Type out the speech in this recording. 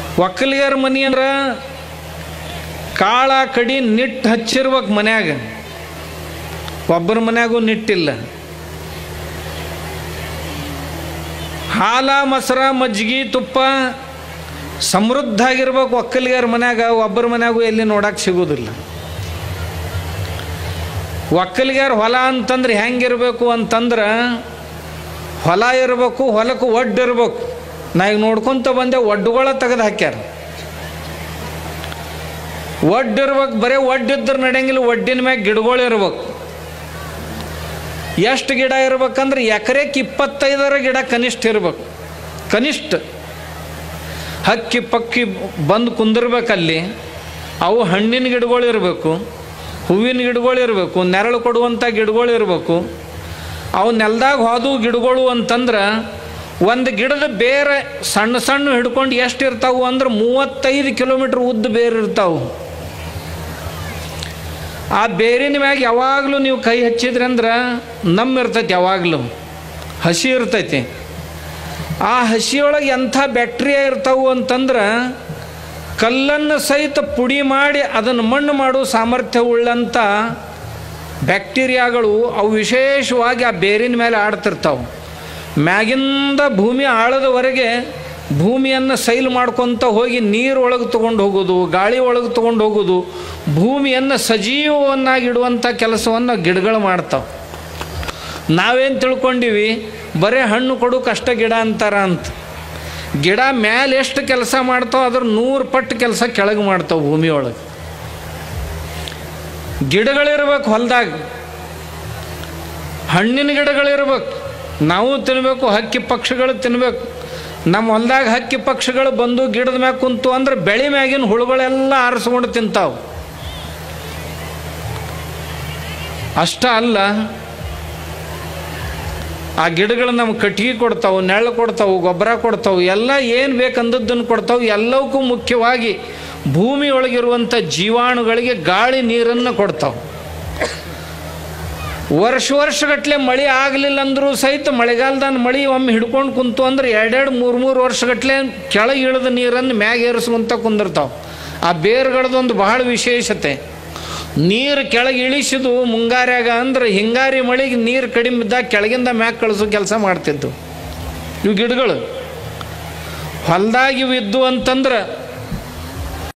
ಒಕ್ಕಲಿಗರ ಮನಿ ಅಂದ್ರೆ ಕಾಳ ಕಡಿ ನಿಟ್ಟು ಹಚ್ಚಿರ್ಬೇಕು ಮನ್ಯಾಗ ಒಬ್ಬರ ಮನ್ಯಾಗೂ ನಿಟ್ಟಿಲ್ಲ ಹಾಲ ಮೊಸರ ಮಜ್ಜಿಗೆ ತುಪ್ಪ ಸಮೃದ್ಧ ಆಗಿರ್ಬೇಕು ಒಕ್ಕಲಿಗರ ಮನ್ಯಾಗ ಒಬ್ಬರ ಮನ್ಯಾಗೂ ಎಲ್ಲಿ ನೋಡಕ್ಕೆ ಸಿಗೋದಿಲ್ಲ ಒಕ್ಕಲಿಗರ ಹೊಲ ಅಂತಂದ್ರೆ ಹೆಂಗಿರ್ಬೇಕು ಅಂತಂದ್ರೆ ಹೊಲ ಇರಬೇಕು ಹೊಲಕ್ಕೆ ಒಡ್ಡು ಇರ್ಬೇಕು ನಾ ಈಗ ನೋಡ್ಕೊಂತ ಬಂದೆ ಒಡ್ಡುಗಳ ತೆಗೆದು ಹಾಕ್ಯಾರ ಒಡ್ಡು ಇರ್ಬೇಕು ಬರೀ ಒಡ್ಡಿದ್ರೆ ನಡೆಯಂಗಿಲ್ಲ ಒಡ್ಡಿನ ಮ್ಯಾಗ ಗಿಡಗಳು ಇರ್ಬೇಕು ಎಷ್ಟು ಗಿಡ ಇರ್ಬೇಕಂದ್ರೆ ಎಕರೆಕ್ಕೆ ಇಪ್ಪತ್ತೈದರ ಗಿಡ ಕನಿಷ್ಠ ಇರ್ಬೇಕು ಕನಿಷ್ಠ ಹಕ್ಕಿ ಪಕ್ಕಿ ಬಂದು ಕುಂದಿರ್ಬೇಕಲ್ಲಿ ಅವು ಹಣ್ಣಿನ ಗಿಡಗಳು ಇರಬೇಕು ಹೂವಿನ ಗಿಡಗಳು ಇರಬೇಕು ನೆರಳು ಕೊಡುವಂಥ ಗಿಡಗಳು ಇರಬೇಕು ಅವು ನೆಲದಾಗ ಹೋದು ಗಿಡಗಳು ಅಂತಂದ್ರೆ ಒಂದು ಗಿಡದ ಬೇರೆ ಸಣ್ಣ ಸಣ್ಣ ಹಿಡ್ಕೊಂಡು ಎಷ್ಟು ಇರ್ತಾವು ಅಂದ್ರೆ ಮೂವತ್ತೈದು ಕಿಲೋಮೀಟ್ರ್ ಉದ್ದ ಬೇರೆ ಇರ್ತಾವೆ ಆ ಬೇರಿನ ಮ್ಯಾಗ ಯಾವಾಗಲೂ ನೀವು ಕೈ ಹಚ್ಚಿದ್ರಿ ಅಂದ್ರೆ ನಮ್ಮ ಇರ್ತೈತಿ ಯಾವಾಗಲೂ ಹಸಿ ಇರ್ತೈತಿ ಆ ಹಸಿಯೊಳಗೆ ಎಂಥ ಬ್ಯಾಕ್ಟೀರಿಯಾ ಇರ್ತಾವು ಅಂತಂದ್ರೆ ಕಲ್ಲನ್ನು ಸಹಿತ ಪುಡಿ ಮಾಡಿ ಅದನ್ನು ಮಣ್ಣು ಮಾಡೋ ಸಾಮರ್ಥ್ಯ ಉಳ್ಳಂಥ ಬ್ಯಾಕ್ಟೀರಿಯಾಗಳು ಅವು ವಿಶೇಷವಾಗಿ ಆ ಬೇರಿನ ಮೇಲೆ ಆಡ್ತಿರ್ತಾವೆ ಮ್ಯಾಗಿಂದ ಭೂಮಿ ಆಳದವರೆಗೆ ಭೂಮಿಯನ್ನು ಸೈಲ್ ಮಾಡ್ಕೊತ ಹೋಗಿ ನೀರು ಒಳಗೆ ತೊಗೊಂಡು ಹೋಗೋದು ಗಾಳಿ ಒಳಗೆ ತೊಗೊಂಡು ಹೋಗೋದು ಭೂಮಿಯನ್ನು ಸಜೀವವನ್ನಾಗಿಡುವಂಥ ಕೆಲಸವನ್ನು ಗಿಡಗಳು ಮಾಡ್ತಾವೆ ನಾವೇನು ತಿಳ್ಕೊಂಡಿವಿ ಬರೀ ಹಣ್ಣು ಕೊಡೋಕೆ ಅಷ್ಟ ಗಿಡ ಅಂತಾರ ಅಂತ ಗಿಡ ಮ್ಯಾಲೆ ಎಷ್ಟು ಕೆಲಸ ಮಾಡ್ತಾವೆ ಅದ್ರ ನೂರು ಪಟ್ಟು ಕೆಲಸ ಕೆಳಗೆ ಮಾಡ್ತಾವೆ ಭೂಮಿಯೊಳಗೆ ಗಿಡಗಳಿರ್ಬೇಕು ಹೊಲದಾಗ ಹಣ್ಣಿನ ಗಿಡಗಳಿರ್ಬೇಕು ನಾವು ತಿನ್ನಬೇಕು ಹಕ್ಕಿ ಪಕ್ಷಿಗಳು ತಿನ್ನಬೇಕು ನಮ್ಮ ಹೊಲದಾಗ ಹಕ್ಕಿ ಪಕ್ಷಿಗಳು ಬಂದು ಗಿಡದ ಮ್ಯಾಗ ಕುಂತು ಅಂದ್ರೆ ಬೆಳೆ ಮ್ಯಾಗಿನ ಹುಳುಗಳೆಲ್ಲ ಆರಿಸ್ಕೊಂಡು ತಿಂತಾವು ಅಷ್ಟ ಅಲ್ಲ ಆ ಗಿಡಗಳು ನಮ್ಗೆ ಕಟ್ಟಿಗೆ ಕೊಡ್ತಾವೆ ನೆರಳು ಕೊಡ್ತಾವೆ ಗೊಬ್ಬರ ಕೊಡ್ತಾವೆ ಎಲ್ಲ ಏನು ಬೇಕಂದದ್ದನ್ನು ಕೊಡ್ತಾವೆ ಎಲ್ಲವಕ್ಕೂ ಮುಖ್ಯವಾಗಿ ಭೂಮಿಯೊಳಗಿರುವಂಥ ಜೀವಾಣುಗಳಿಗೆ ಗಾಳಿ ನೀರನ್ನು ಕೊಡ್ತಾವೆ ವರ್ಷ ವರ್ಷಗಟ್ಟಲೆ ಮಳೆ ಆಗಲಿಲ್ಲ ಅಂದರೂ ಸಹಿತ ಮಳೆಗಾಲದ ಮಳೆ ಒಮ್ಮೆ ಹಿಡ್ಕೊಂಡು ಕುಂತು ಅಂದ್ರೆ ಎರಡೆರಡು ಮೂರು ಮೂರು ವರ್ಷಗಟ್ಟಲೆ ಕೆಳಗೆ ಇಳಿದ ನೀರನ್ನು ಮ್ಯಾಗ ಏರಿಸುವಂತ ಕುಂದಿರ್ತಾವೆ ಆ ಬೇರುಗಳದೊಂದು ಬಹಳ ವಿಶೇಷತೆ ನೀರು ಕೆಳಗೆ ಇಳಿಸಿದು ಮುಂಗಾರ್ಯಾಗ ಅಂದ್ರೆ ಹಿಂಗಾರಿ ಮಳೆಗೆ ನೀರು ಕಡಿಮೆ ಇದ್ದಾಗ ಕೆಳಗಿಂದ ಮ್ಯಾಗ ಕಳಿಸೋ ಕೆಲಸ ಮಾಡ್ತಿದ್ದು ಇವು ಗಿಡಗಳು ಹೊಲ್ದಾಗ ಇವು ಇದ್ದು ಅಂತಂದ್ರೆ